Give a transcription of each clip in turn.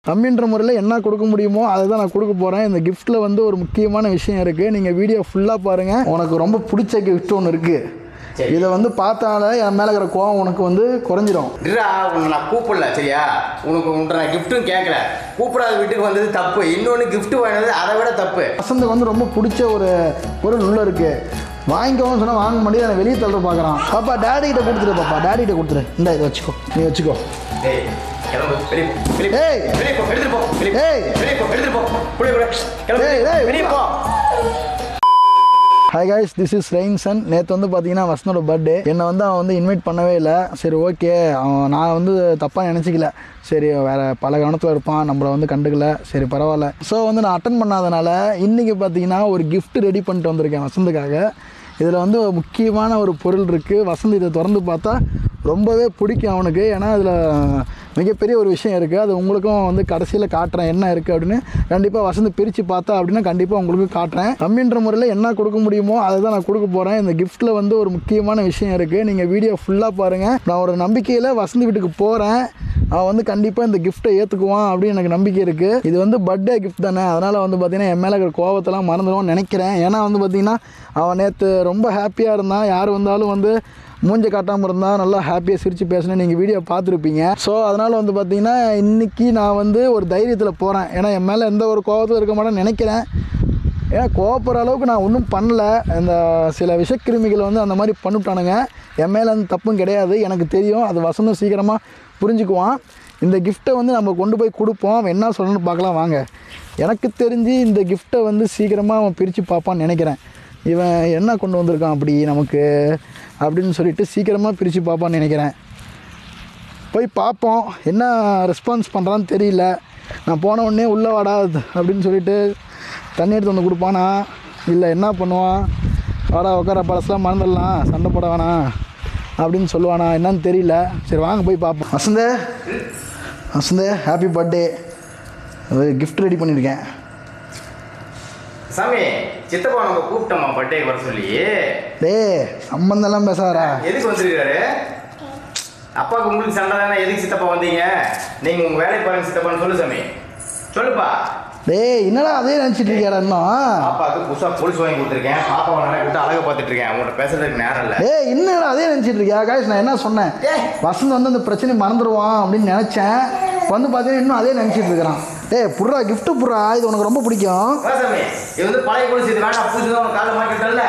கம்மின்ற முறையில் என்ன கொடுக்க முடியுமோ அதை தான் நான் கொடுக்க போகிறேன் இந்த கிஃப்ட்டில் வந்து ஒரு முக்கியமான விஷயம் இருக்குது நீங்கள் வீடியோ ஃபுல்லாக பாருங்கள் உனக்கு ரொம்ப பிடிச்ச கிஃப்ட் ஒன்று இருக்குது சரி. இதை வந்து பார்த்தாலே என் மேலே இருக்கிற கோவம் உனக்கு வந்து குறைஞ்சிரும் இருடா உன்னை நான் கூப்பிடல சரியா உனக்கு உன்ட்ட நான் கிஃப்ட்டும் கேட்கல கூப்பிடாத வீட்டுக்கு வந்தது தப்பு இன்னொன்று gift வாங்கினது அதை விட தப்பு வசந்துக்கு வந்து ரொம்ப பிடிச்ச ஒரு பொருள் உள்ளே இருக்குது வாங்கிக்கோன்னு சொன்னால் வாங்க முடியாது எனக்கு வெளியே தள்ளுற பார்க்குறான் பாப்பா டேடி கிட்ட கொடுத்துரு பாப்பா டேடி கிட்ட கொடுத்துரு இந்த இதை வச்சுக்கோ நீ வச்சுக்கோ டேய் கிளம்பு வெளியே போ வெளியே போ. ஏய். வெளியே போ எடுத்துட்டு போ வெளியே போ. ஏய். வெளியே போ எடுத்துட்டு போ புடி புடி கிளம்பு ஏய், ஏய், வெளியே போ hi guys this is Rainson நேற்று வந்து பார்த்தீங்கன்னா வசனோட பர்த்டே என்னை வந்து அவன் வந்து இன்வைட் பண்ணவே இல்லை சரி ஓகே அவன் நான் வந்து தப்பாக நினச்சிக்கல சரி வேறு பல கவனத்தில் இருப்பான் நம்மளை வந்து கண்டுக்கல சரி பரவாயில்ல ஸோ வந்து நான் அட்டன் பண்ணாதனால இன்றைக்கி பார்த்தீங்கன்னா ஒரு gift ரெடி பண்ணிட்டு வந்திருக்கேன் வசந்துக்காக இதில் வந்து ஒரு முக்கியமான ஒரு பொருள் இருக்குது வசந்த் இதை திறந்து பார்த்தா ரொம்பவே பிடிக்கும் அவனுக்கு ஏன்னா அதில் மிகப்பெரிய ஒரு விஷயம் இருக்குது அது உங்களுக்கும் வந்து கடைசியில் காட்டுறேன் என்ன இருக்குது அப்படின்னு கண்டிப்பாக வசந்த் பிரித்து பார்த்தா அப்படின்னா கண்டிப்பாக உங்களுக்கு காட்டுறேன் கம்மின்ற முறையில் என்ன கொடுக்க முடியுமோ அதை தான் நான் கொடுக்க போகிறேன் இந்த கிஃப்ட்டில் வந்து ஒரு முக்கியமான விஷயம் இருக்குது நீங்கள் வீடியோ ஃபுல்லாக பாருங்கள் நான் ஒரு நம்பிக்கையில் வசந்த் வீட்டுக்கு போகிறேன் அவன் வந்து கண்டிப்பாக இந்த கிஃப்ட்டை ஏற்றுக்குவான் அப்படின்னு எனக்கு நம்பிக்கை இருக்குது இது வந்து பர்த்டே கிஃப்ட் தானே அதனால் வந்து பார்த்தீங்கன்னா என் மேலே இருக்கிற கோவத்தெல்லாம் மறந்துடுவான்னு நினைக்கிறேன் ஏன்னா வந்து பார்த்தீங்கன்னா அவன் நேற்று ரொம்ப ஹாப்பியாக இருந்தான் யார் வந்தாலும் வந்து மூஞ்ச காட்டாமல் இருந்தால் நல்லா ஹாப்பியாக சிரித்து பேசினேன் நீங்கள் வீடியோ பார்த்துருப்பீங்க ஸோ அதனால் வந்து பார்த்தீங்கன்னா இன்றைக்கி நான் வந்து ஒரு தைரியத்தில் போகிறேன் ஏன்னா என் மேலே எந்த ஒரு கோவத்தில் இருக்க மாட்டேன்னு நினைக்கிறேன் ஏன்னா கோவப்படுற அளவுக்கு நான் ஒன்றும் பண்ணல இந்த சில விஷக்கிருமிகள் வந்து அந்த மாதிரி பண்ணிவிட்டானுங்க என் மேலே அந்த தப்பும் கிடையாது எனக்கு தெரியும் அது வசந்தும் சீக்கிரமாக புரிஞ்சுக்குவான் இந்த கிஃப்ட்டை வந்து நம்ம கொண்டு போய் கொடுப்போம் அவன் என்ன சொல்லணும்னு பார்க்கலாம் வாங்க எனக்கு தெரிஞ்சு இந்த கிஃப்ட்டை வந்து சீக்கிரமாக அவன் பிரித்து பார்ப்பான்னு நினைக்கிறேன் இவன் என்ன கொண்டு வந்திருக்கான் அப்படி நமக்கு அப்படின்னு சொல்லிட்டு சீக்கிரமாக பிரித்து பார்ப்பான்னு நினைக்கிறேன் போய் பார்ப்போம் என்ன ரெஸ்பான்ஸ் பண்ணுறான்னு தெரியல நான் போன உடனே உள்ளே வாடா அப்படின்னு சொல்லிட்டு தண்ணி எடுத்து வந்து கொடுப்பானா இல்லை என்ன பண்ணுவான் வாடா உட்கார பழசெல்லாம் மறந்துடலாம் சண்டை போட வேணாம் அப்படின்னு சொல்லுவானா என்னன்னு தெரியல சரி வாங்க போய் பார்ப்போம் வசந்தே வசந்தே ஹாப்பி பர்த்டே கிஃப்ட் ரெடி பண்ணியிருக்கேன் சாமி சித்தப்பா நம்ம கூப்பிட்டோமா பர்த்டே வர சொல்லி டேய் சம்மந்தெல்லாம் பேசாதடா எதுக்கு வந்திருக்காரு அப்பாவுக்கு உங்களுக்கு சண்டை தானே எதுக்கு சித்தப்பா வந்தீங்க நீங்க உங்க வேலையை பாருங்க சித்தப்பான்னு சொல்லு சாமி சொல்லுப்பா டேய் என்னடா அதே நினச்சிட்டு இருக்கியாடா இன்னும் பாப்பாவுக்கு புதுசா போலீஸ் வாங்கி கொடுத்துருக்கேன் பாப்பாவை நல்லா விட்டு அழகை பார்த்துட்டு இருக்கேன் உங்கள்கிட்ட பேசுறதுக்கு நேரம் இல்லை ஏய் என்னடா அதே நினச்சிட்டு இருக்கியா காய்ஸ் நான் என்ன சொன்னேன் ஏய். வசந்த் வந்து அந்த பிரச்சனை மறந்துடுவான் அப்படின்னு நினச்சேன் வந்து பார்த்தீங்கன்னா இன்னும் அதே நினச்சிட்டு இருக்கிறான் டேய் புட்றா கிஃப்ட்டு புட்றா இது உனக்கு ரொம்ப பிடிக்கும் வா சாமி இது வந்து பழைய கொலுசு இது வேண்டாம் புதுசு தான் உனக்கு காலை மாட்டிட்டல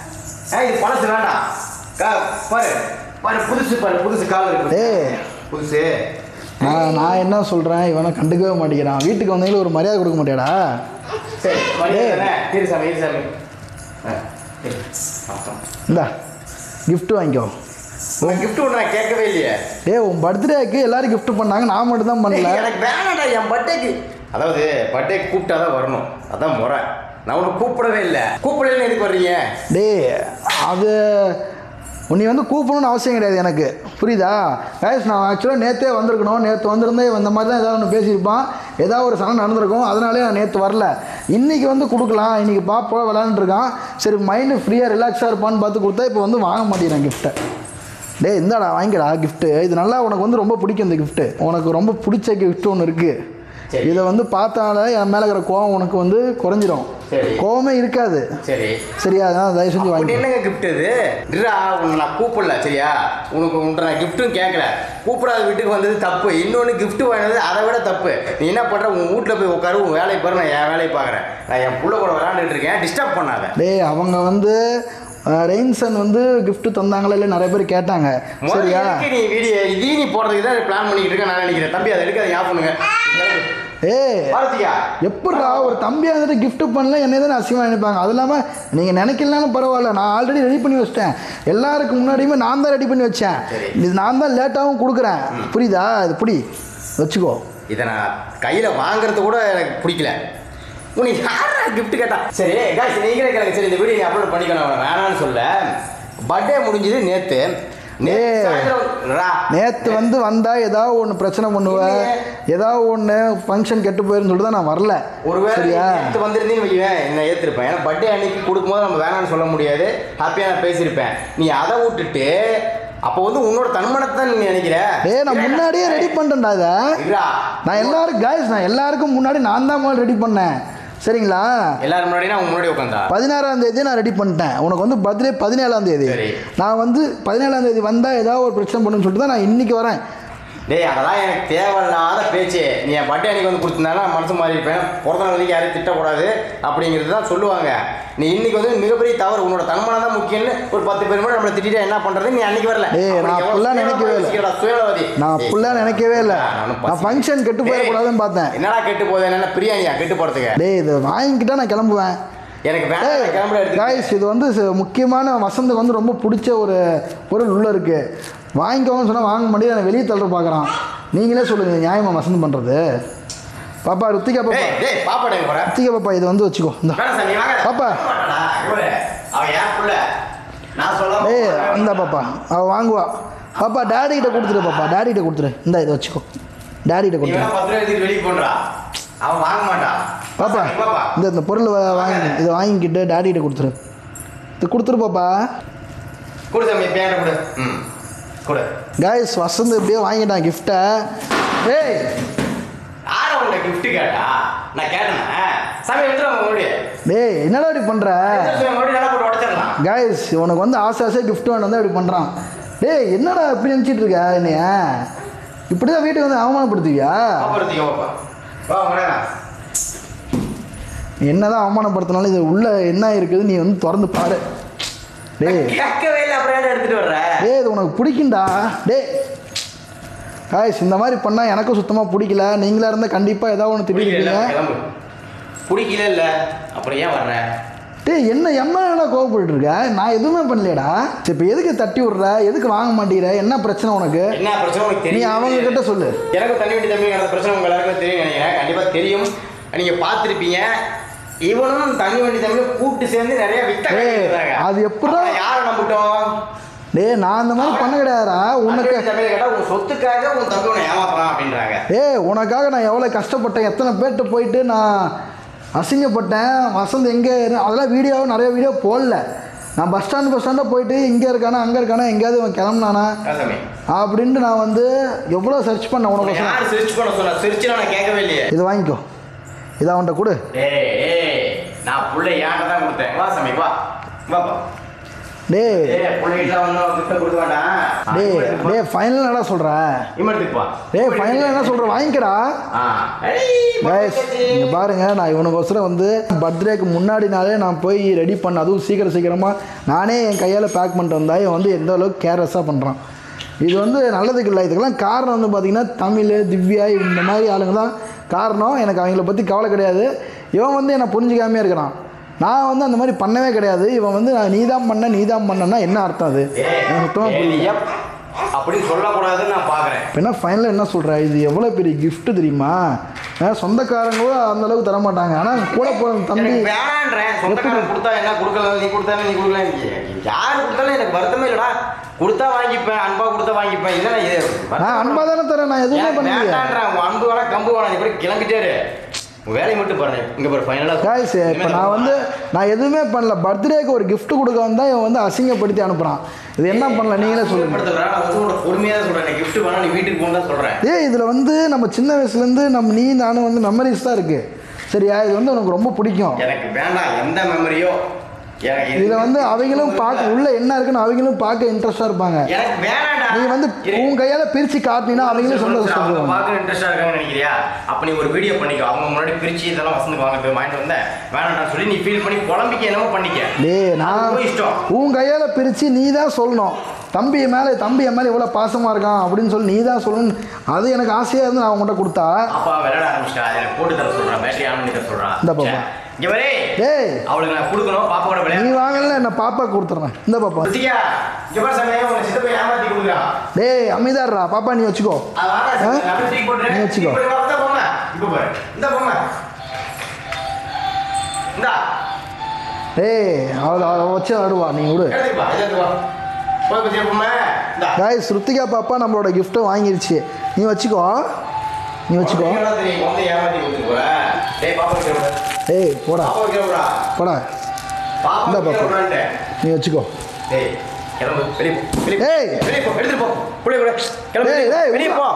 ஏ இது பழசு வேண்டாம் கா பாரு பாரு புதுசு பாரு புதுசு கால் இருக்கு ஏய். புதுசு நான் நான் என்ன சொல்கிறேன் இவனை கண்டுக்கவே மாட்டேங்கிறான் வீட்டுக்கு வந்தீங்களும் ஒரு மரியாதை கொடுக்க மாட்டியாடா சரி மரியாதை தானே இரு சாமி இரு சாமி ஆ, இரு. அப்புறம். இந்தா gift வாங்கிக்கோ உன் gift ஒன்று நான் கேட்கவே இல்லையே டேய் உன் பர்த்டேக்கு எல்லாரும் gift பண்ணாங்க நான் மட்டும் தான் பண்ணல ஏய், எனக்கு வேணாடா என் பர்த்டேக்கு அதாவது பர்த்டேக்கு கூப்பிட்டா தான் வரணும் அதான் முறை நான் உன்னை கூப்பிடவே இல்லை கூப்பிடலன்னு எதுக்கு வர்றீங்க டேய் அது உன்னை வந்து கூப்பிடணும்னு அவசியம் கிடையாது எனக்கு புரியுதா கைஸ் நான் ஆக்சுவலாக நேற்றே வந்திருக்கணும் நேற்று வந்திருந்தே இந்த மாதிரி தான் ஏதாவது ஒன்று பேசியிருப்பான் ஏதாவது ஒரு சண்டை நடந்திருக்கும் அதனாலே நான் நேற்று வரல இன்றைக்கி வந்து கொடுக்கலாம் இன்றைக்கி பாப்போம் விளாண்டுருக்கான் சரி மைண்டு ஃப்ரீயாக ரிலாக்ஸாக இருப்பான்னு பார்த்து கொடுத்தா இப்போ வந்து வாங்க மாட்டேங்கிறேன் கிஃப்ட்டை டேய் இந்தாடா வாங்கிக்கடா கிஃப்ட்டு இது நல்லா உனக்கு வந்து ரொம்ப பிடிக்கும் இந்த கிஃப்ட்டு உனக்கு ரொம்ப பிடிச்ச கிஃப்ட் ஒன்று இருக்குது சரி. இதை வந்து பார்த்தாலே என் மேலே இருக்கிற கோவம் உனக்கு வந்து குறைஞ்சிரும் சரி. கோவமே இருக்காது சரி சரியா அதனால் தயவு செஞ்சு அப்படி வாங்கி என்னங்க gift இது இருடா உன்னை நான் கூப்பிடல சரியா உனக்கு உன்ட்ட நான் கிஃப்ட்டும் கேட்கல கூப்பிடாத வீட்டுக்கு வந்தது தப்பு இன்னொன்று gift வாங்கினது அதை விட தப்பு நீ என்ன பண்ற உன் வீட்டில் போய் உட்காரு உன் வேலையை பாரு நான் என் வேலையை பார்க்குறேன் நான் என் புள்ள கூட விளாண்டுட்டு இருக்கேன் டிஸ்டர்ப் பண்ணாத டேய் அவங்க வந்து ரெயின்சன் வந்து gift தந்தாங்களா இல்லை நிறைய பேர் கேட்டாங்க முதல்ல சரியா எதுக்கு நீ வீடியோ இதையும் நீ போடுறதுக்கு தான் பிளான் பண்ணிக்கிட்டு இருக்க நான் நினைக்கிறேன் தம்பி அதை எடுக்காத ஞாபகம் பண்ணுங்க ஏய் பாரதியா எப்படிடா ஒரு தம்பியாக இருந்துட்டு gift பண்ணல என்னை தான் அசிங்கமாக நினைப்பாங்க அது இல்லாமல் நீங்கள் நினைக்கலனாலும் பரவாயில்ல நான் ஆல்ரெடி ரெடி பண்ணி வச்சிட்டேன் எல்லாருக்கு முன்னாடியுமே நான் தான் ரெடி பண்ணி வச்சேன் சரி. இது நான் தான் லேட்டாகவும் கொடுக்குறேன் புரியுதா இது புடி வச்சுக்கோ இதை நான் கையில் வாங்குறது கூட எனக்கு பிடிக்கல உனக்கு யாரா கிஃப்ட் கேட்டா சரி காய்ச்சி நீங்களே கேளுங்க சரி இந்த வீடியோ நீ அப்லோட் பண்ணிக்கணும் அவனை வேணான்னு சொல்ல பர்த்டே முடிஞ்சது நேற்று ஏய். நேற்று வந்து வந்தால் ஏதாவது ஒன்று பிரச்சனை பண்ணுவேன் ஏதாவது ஒன்று ஃபங்க்ஷன் கெட்டு போயிருன்னு சொல்லிட்டு தான் நான் வரல ஒருவேளை சரியா நேற்று வந்திருந்தேன்னு வைவேன் என்ன ஏற்றிருப்பேன் ஏன்னா பர்த்டே அன்னைக்கு கொடுக்கும்போது நம்ம வேணாம்னு சொல்ல முடியாது ஹாப்பியாக நான் பேசியிருப்பேன் நீ அதை விட்டுட்டு அப்போ வந்து உன்னோட தன்மானத்தை நீ நினைக்கிற டேய் நான் முன்னாடியே ரெடி பண்ணிட்டேன்டா இதை இருடா. நான் எல்லாரும் காய்ஸ் நான் எல்லாருக்கும் முன்னாடி நான் தான் முதல்ல ரெடி பண்ணேன் சரிங்களா எல்லாரும் முன்னாடி நான் முன்னாடி உட்காந்தா பதினாறாம் தேதி நான் ரெடி பண்ணிட்டேன் உனக்கு வந்து பர்த்டே பதினேழாம் தேதி சரி. நான் வந்து பதினேழாம் தேதி வந்தால் ஏதாவது ஒரு பிரச்சனை பண்ணுன்னு சொல்லிட்டு தான் நான் இன்னைக்கு வரேன் டேய் அதெல்லாம் எனக்கு தேவையில்லாத பேச்சு நீ என் பட்டை அன்னைக்கு வந்து கொடுத்துருந்தாலும் நான் மனசு மாறி இருப்பேன் பிறந்த நாளைக்கு யாரையும் திட்டக்கூடாது அப்படிங்கிறது தான் சொல்லுவாங்க நீ இன்னைக்கு வந்து மிகப்பெரிய தவறு உன்னோட தன்மானம் தான் முக்கியம்னு ஒரு பத்து பேர் மட்டும் நம்மளை திட்டிட்டு என்ன பண்றது நீ அன்னைக்கு வரல டேய், அப்படி நான் எவ்வளவு அப்படிலாம் சுயநலமா நினைக்கவே இல்லை. யோசிக்கிறடா, சுயநலவாதி. நான் டேய், அப்படிலாம் நினைக்கவே இல்லை நானும் நான் பசி- ஃபங்க்ஷன் கெட்டு டேய், போயிடக்கூடாதுன்னு பார்த்தேன் என்னடா கெட்டு போகுது என்ன பிரியாணியா கெட்டு போறதுக்கு டேய் இது வாங்கிக்கிட்டா நான் கிளம்புவேன் எனக்கு வேண்டாம் கிளம்புற எடுத்து காய்ஸ் இது வந்து ச- முக்கியமான வசந்துக்கு வந்து ரொம்ப பிடிச்ச ஒரு பொருள் உள்ள இருக்கு வாங்கிக்கோங்கன்னு சொன்னால் வாங்க முடியாது நான் வெளியே தள்ளுற பார்க்குறான் நீங்களே சொல்லுங்க இது நியாயமா வசந்து பண்ணுறது பாப்பா ருத்திகா பாப்பா டேய் டேய் பாப்பாடா எங்க போற ருத்திகா பாப்பா இது வந்து வச்சுக்கோ இந்த வேணாம் சார் நீ வாங்க பாப்பா. மாட்டாடா, இவரு. அவன் ஏன் புள்ள நான் சொல்ல ஏய் இந்த பாப்பா அவள் வாங்குவா பாப்பா டேடி கிட்ட கொடுத்துரு பாப்பா டேடி கிட்ட கொடுத்துரு இந்த இதை வச்சுக்கோ டேடி கிட்ட நீ கொடுத்துரு வேணா பத்து ரூபா எடுத்துட்டு வெளியே போன்றா அவன் வாங்க மாட்டான் பாப்பா சரி, பாப்பா இந்த இந்த பொருள் வா- வாங்கி இதை வாங்கிக்கிட்டு டேடி கிட்ட கொடுத்துரு இது கொடுத்துரு பாப்பா கொடு சாமி பேண்ட கொடு ம் கொடு காய்ஸ் வசந்த் இப்படியே வாங்கிட்டான் கிஃப்ட்டை ஏய் யார உன்னை gift கேட்டா நான் கேட்டேனா சாமி எடுத்துட்டு மறுபடியும் டேய் என்னடா இப்படி பண்ணுற மறுபடியும் நல்லா போட்டு உடச்சிடலாம் காய்ஸ் உனக்கு வந்து ஆசை ஆசையாக கிஃப்ட் வேணும் தான் இப்படி பண்ணுறான் டேய் என்னடா இப்படி நினச்சிட்டு இருக்க என்னைய இப்படி தான் வீட்டுக்கு வந்து அவமானப்படுத்துவியா பாப்பா பாப்பா வா வரேன் நீ என்னதான் அவமானப்படுத்தினாலும் இது உள்ள என்ன இருக்குது நீ வந்து திறந்து பாரு டேய் கேட்கவே இல்லை அப்புறம் ஏன்டா எடுத்துட்டு வர்ற டேய் இது உனக்கு பிடிக்கும்டா டேய் காய்ஸ் இந்த மாதிரி பண்ணால் எனக்கும் சுத்தமாக பிடிக்கல நீங்களா இருந்தால் கண்டிப்பாக ஏதாவது ஒன்று பிடிக்கல திட்டிருப்பீங்க கிளம்பு பிடிக்கல இல்ல அப்புறம் ஏன் வர்ற டேய் என்ன எம்மா கோவப்பட்டு இருக்க நான் எதுவுமே பண்ணலையடா சரி இப்போ எதுக்கு தட்டி விட்ற எதுக்கு வாங்க மாட்டேங்கிற என்ன பிரச்சனை உனக்கு என்ன பிரச்சனை உனக்கு நீ தெரியும் அவங்க கிட்ட சொல்லு எனக்கு தண்ணி வண்டி தம்பி நடந்த பிரச்சனை உங்க எல்லாருக்கும் தெரியும் நினைக்கிறேன் கண்டிப்பா தெரியும் நீங்க பார்த்துருப்பீங்க இவனும் தண்ணி வண்டி தம்பி கூப்பிட்டு சேர்ந்து நிறைய வித்த ஏய், கட்டிக்கிறாங்க. அது எப்படிடா? அப்புறம் யாரை நம்பிட்டோம் டேய் நான் அந்த மாதிரி பண்ண கிடையாதுடா உனக்கு உனக்கு தமிழ் கேட்டா உன் சொத்துக்காக உன் தம்பி உன்னை ஏமாத்துறான் அப்படின்றாங்க ஏய் உனக்காக நான் எவ்வளோ கஷ்டப்பட்டேன் எத்தனை பேர்கிட்ட போயிட்டு நான் அசிங்கப்பட்டேன் வசந்த் எங்கே இரு- அதெல்லாம் வீடியோ நிறைய வீடியோ போடல நான் பஸ் ஸ்டாண்டு பஸ் ஸ்டாண்டாக போயிட்டு இங்கே இருக்கானா அங்கே இருக்கானா எங்கேயாவது இவன் கிளம்புனானா சாமி அப்படின்ட்டு நான் வந்து எவ்வளோ சர்ச் பண்ணேன் உனக்கு யார் சிரிச்சு பண்ண சொன்னா சிரிச்சுலாம் நான் கேட்கவே இல்லையே இது வாங்கிக்கோ இதை அவன்கிட்ட கொடு டேய் டேய் நான் புள்ள ஏன்ட்ட தான் கொடுத்தேன் வா சாமி வா வாப்பா டேய் டேய் பிள்ளைகிட்ட ஒன்றும் கிஃப்ட் கொடுக்க வேண்டாம் டேய் டேய் ஃபைனல் என்னடா சொல்கிற இமர்த்துப்பா டேய் ஃபைனல் என்ன சொல்கிற வாங்கிக்கடா ஆ ஏய், கைஸ் இங்கே பாருங்க நான் இவனுக்கோசரம் வந்து பர்த்டேக்கு முன்னாடி நாளே நான் போய் ரெடி பண்ண அதுவும் சீக்கிரம் சீக்கிரமாக நானே என் கையால் பேக் பண்ணிட்டு வந்தா இவன் வந்து எந்த அளவுக்கு கேர்லெஸ்ஸாக பண்ணுறான் இது வந்து நல்லதுக்கு இல்லை இதுக்கெல்லாம் காரணம் வந்து பார்த்திங்கன்னா தமிழ் திவ்யா இந்த மாதிரி ஆளுங்க தான் காரணம் எனக்கு அவங்கள பற்றி கவலை கிடையாது இவன் வந்து என்னை புரிஞ்சுக்காமே இருக்கிறான் நான் வந்து அந்த மாதிரி பண்ணவே கிடையாது இவன் வந்து நான் நீ தான் பண்ண நீ தான் பண்ணனா என்ன அர்த்தம் அது எனக்கு சுத்தமாக ஏய், புரியல நீ எப்- அப்படின்னு சொல்லக்கூடாதுன்னு நான் பார்க்குறேன் இப்போ என்ன ஃபைனலாக என்ன சொல்கிற இது எவ்வளோ பெரிய gift தெரியுமா ஆ, சொந்தக்காரங்களும் அந்த அளவுக்கு தர மாட்டாங்க ஆனால் கூட போகிற தம்பி எனக்கு வேணான்றேன் சொந்தக்காரன் கொடுத்தா என்ன கொடுக்கல நீ கொடுத்தா நீ கொடுக்கல யார் கொடுத்தாலும் எனக்கு வருத்தமே இல்லடா கொடுத்தா வாங்கிப்பேன் அன்பா கொடுத்தா வாங்கிப்பேன் இல்லைன்னா இது நான் அன்பாக தானே தரேன் நான் எதுவுமே எனக்கு பண்ணலையே வேண்டான்றேன் உன் அன்பு வேணா கம்பு வேணா நீ போய் கிளம்பிட்டே இரு உன் வேலையை மட்டும் பாருங்க இங்க பாரு ஃபைனலாக காய்ஸ் இப்போ நான் வந்து நான் எதுவுமே பண்ணல பர்த்டேக்கு ஒரு gift கொடுக்க வந்தால் இவன் வந்து அசிங்கப்படுத்தி அனுப்புகிறான் இது என்ன பண்ணல நீங்களே சொல்லுங்கள் நான் வந்து உன்னோட பொறுமையாக தான் சொல்கிறேன் கிஃப்ட் வேணா நீ வீட்டுக்கு போன்னு தான் சொல்கிறேன் ஏய் இதில் வந்து நம்ம சின்ன வயசுலேருந்து நம்ம நீ நானும் வந்து மெமரிஸ் தான் இருக்குது சரியா இது வந்து உனக்கு ரொம்ப பிடிக்கும் எனக்கு வேண்டாம் எந்த மெமரியோ எனக்கு எது- இதில் வந்து அவங்களும் பார்க்க உள்ள என்ன இருக்குன்னு அவங்களும் பார்க்க இன்ட்ரெஸ்டாக இருப்பாங்க எனக்கு வேணாம்டா நீ வந்து இரு. உன் கையால் பிரித்து காட்டினா அவங்களும் அவங்க சந்தோஷப்படுவாங்க பார்க்க இன்ட்ரெஸ்டா இருக்காங்கன்னு நினைக்கிறியா அப்ப நீ ஒரு வீடியோ பண்ணிக்கோ அவங்க முன்னாடி பிரிச்சு இதெல்லாம் வசந்து வாங்க போய் வாங்கிட்டு வந்தேன் வேணாம்டா சொல்லி நீ ஃபீல் பண்ணி புலம்பிக்க என்னமோ பண்ணிக்க டேய் அது நான் உன் இஷ்டம் உன் கையால் பிரித்து நீ தான் சொல்லணும் தம்பி மேலே தம்பி என் மேலே இவ்வளோ பாசமாக இருக்கான் அப்படின்னு சொல்லி நீ தான் சொல்லணும் அது எனக்கு ஆசையாக இருந்து நான் உன்கிட்ட கொடுத்தா அப்பா விளையாட ஆரம்பிச்சிட்டா எனக்கு போட்டு தர சொல்றான் பேட்டரி ஆன் பண்ணி தர சொல்றான் இந்த பாப்பா. சே, இங்க வரே டேய் அவளுக்கு நான் கொடுக்கணும் பாப்பா கூட நீ விளையாட வாங்கல என்ன பாப்பா கொடுத்துட்றேன் இந்த பாப்பா ருத்திகா இங்க பாரு சாமி உங்க சித்தப்பா ஏமாத்தி கொடுக்குறான் டேய் அமிதாடுறா பாப்பா நீ வச்சுக்கோ அது வாடா ஆ? சாமி, நான் அப்படியே தூக்கி போட்டுறேன். நீ வச்சுக்கோ. தூக்கி போட்டு வா, இந்தா பொம்மை. இப்ப பாரு இந்த பொம்மை இந்தா டேய் அவளை அவளை வச்சு ஆடுவா நீ விடு எடுத்துக்கு வா எடுத்துக்கு வா போய் பத்தியா பொம்மை இந்தா காய் ஸ்ருத்திகா பாப்பா நம்மளோட கிஃப்ட்டை வாங்கிருச்சு நீ வச்சுக்கோ நீ வச்சுக்கோ உனக்கு என்னடா தெரியும்? குழந்தைய ஏமாத்தி கொடுத்துட்டு போற? டேய், பாப்பா வைக்கிற விடு. டேய் போடா பாப்பா வைக்கிற விடுடா. போடா பாப்பா இந்தா வைக்கிற பாப்பா. விடுடான்ட்டு. நீ வச்சுக்கோ டேய், கிளம்பு வெளியே போ வெளியே போ. ஏய். வெளியே போ எடுத்துட்டு போ புள்ளைய கூட கிளம்பு ஏய், ஏய், வெளியே போ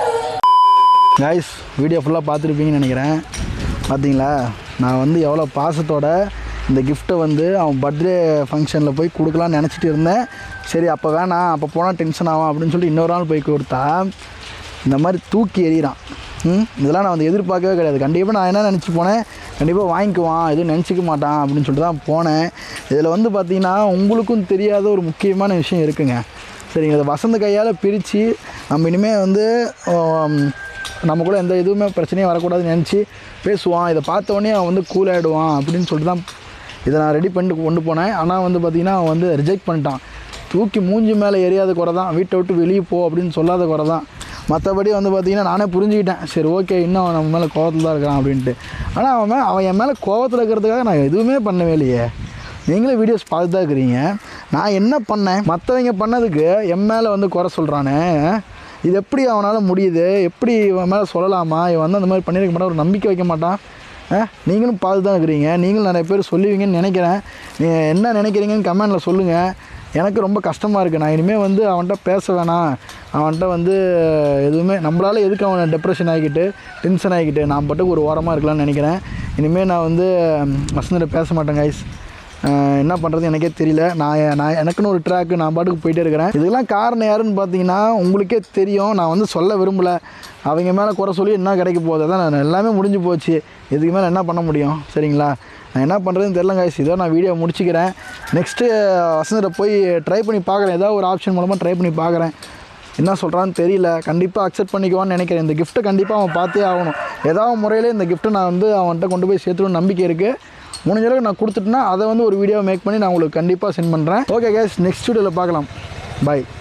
கைஸ் வீடியோ ஃபுல்லாக பார்த்துருப்பீங்கன்னு நினைக்கிறேன் பார்த்தீங்களா நான் வந்து எவ்வளோ பாசத்தோட இந்த கிஃப்ட்டை வந்து அவன் பர்த்டே ஃபங்க்ஷனில் போய் கொடுக்கலான்னு நினச்சிட்டு இருந்தேன் சரி அப்போ வேணாம் அப்போ போனால் டென்ஷன் ஆகும் அப்படின்னு சொல்லிட்டு இன்னொரு நாள் போய் கொடுத்தா இந்த மாதிரி தூக்கி எறிகிறான் ம் இதெல்லாம் நான் வந்து எதிர்பார்க்கவே கிடையாது கண்டிப்பாக நான் என்ன நினச்சி போனேன் கண்டிப்பாக வாங்கிக்குவான் எதுவும் நினச்சிக்க மாட்டான் அப்படின்னு சொல்லிட்டு தான் போனேன் இதில் வந்து பார்த்தீங்கன்னா உங்களுக்கும் தெரியாத ஒரு முக்கியமான விஷயம் இருக்குங்க சரிங்க இதை வசந்த கையால் பிரித்து நம்ம இனிமேல் வந்து ஆம், நம்ம கூட எந்த இதுவுமே பிரச்சனையும் வரக்கூடாதுன்னு நினச்சி பேசுவான் இதை பார்த்த உடனே அவன் வந்து கூல் ஆகிடுவான் அப்படின்னு சொல்லிட்டு தான் இதை நான் ரெடி பண்ணிட்டு கொண்டு போனேன் ஆனால் வந்து பார்த்திங்கன்னா அவன் வந்து ரிஜெக்ட் பண்ணிட்டான் தூக்கி மூஞ்சி மேலே எரியாத குறை தான் வீட்டை விட்டு வெளியே போ அப்படின்னு சொல்லாத குறை தான் மற்றபடி வந்து பார்த்திங்கன்னா நானே புரிஞ்சுக்கிட்டேன் சரி ஓகே இன்னும் அவன் நம்ம மேலே கோவத்தில் தான் இருக்கான் அப்படின்ட்டு ஆனால் அவன் மே- அவன் என் மேலே கோவத்தில் இருக்கிறதுக்காக நான் எதுவுமே பண்ணவே இல்லையே நீங்களே வீடியோஸ் பார்த்து தான் இருக்கிறீங்க நான் என்ன பண்ணேன் மற்றவங்க பண்ணதுக்கு என் மேலே வந்து குறை சொல்கிறானே இது எப்படி அவனால் முடியுது எப்படி இவன் மேலே சொல்லலாமா இவன் வந்து அந்த மாதிரி பண்ணியிருக்க மாட்டான் ஒரு நம்பிக்கை வைக்க மாட்டான் ஆ நீங்களும் பார்த்து தான் இருக்கிறீங்க நீங்களும் நிறைய பேர் சொல்லுவீங்கன்னு நினைக்கிறேன் நீங்கள் என்ன நினைக்கிறீங்கன்னு கமெண்டில் சொல்லுங்கள் எனக்கு ரொம்ப கஷ்டமாக இருக்குது நான் இனிமேல் வந்து அவன்கிட்ட பேச வேணாம் அவன்கிட்ட வந்து எதுவுமே நம்மளால் எதுக்கு அவன் டிப்ரெஷன் ஆகிக்கிட்டு டென்ஷன் ஆகிக்கிட்டு நான் பாட்டுக்கு ஒரு ஓரமாக இருக்கலாம்னு நினைக்கிறேன் இனிமேல் நான் வந்து வசந்திட்ட பேச மாட்டேன் கைஸ் ஆஹ் என்ன பண்ணுறது எனக்கே தெரியல நான் எ- நான் எனக்குன்னு ஒரு ட்ராக்கு நான் பாட்டுக்கு போயிட்டே இருக்கிறேன் இதெல்லாம் காரணம் யாருன்னு பார்த்தீங்கன்னா உங்களுக்கே தெரியும் நான் வந்து சொல்ல விரும்பல அவங்க மேலே குறை சொல்லி என்ன கிடைக்க போகுது அதான் நான் எல்லாமே முடிஞ்சு போச்சு இதுக்கு மேலே என்ன பண்ண முடியும் சரிங்களா நான் என்ன பண்ணுறதுன்னு தெரியல guys இதோ நான் வீடியோ முடிச்சுக்கிறேன் நெக்ஸ்ட்டு வசந்திட்ட போய் ட்ரை பண்ணி பார்க்குறேன் ஏதாவது ஒரு ஆப்ஷன் மூலமாக ட்ரை பண்ணி பார்க்குறேன் என்ன சொல்கிறான்னு தெரியல கண்டிப்பாக அக்செப்ட் பண்ணிக்குவான்னு நினைக்கிறேன் இந்த கிஃப்ட்டை கண்டிப்பாக அவன் பார்த்தே ஆகணும் ஏதாவது முறையில் இந்த கிஃப்ட்டை நான் வந்து அவன்கிட்ட கொண்டு போய் சேர்த்துணும் நம்பிக்கை இருக்குது முடிஞ்ச அளவுக்கு நான் கொடுத்துட்டேன்னா அதை வந்து ஒரு வீடியோ மேக் பண்ணி நான் உங்களுக்கு கண்டிப்பாக சென்ட் பண்ணுறேன் ஓகே கேஸ் நெக்ஸ்ட் வீடியோவில் பார்க்கலாம் பாய்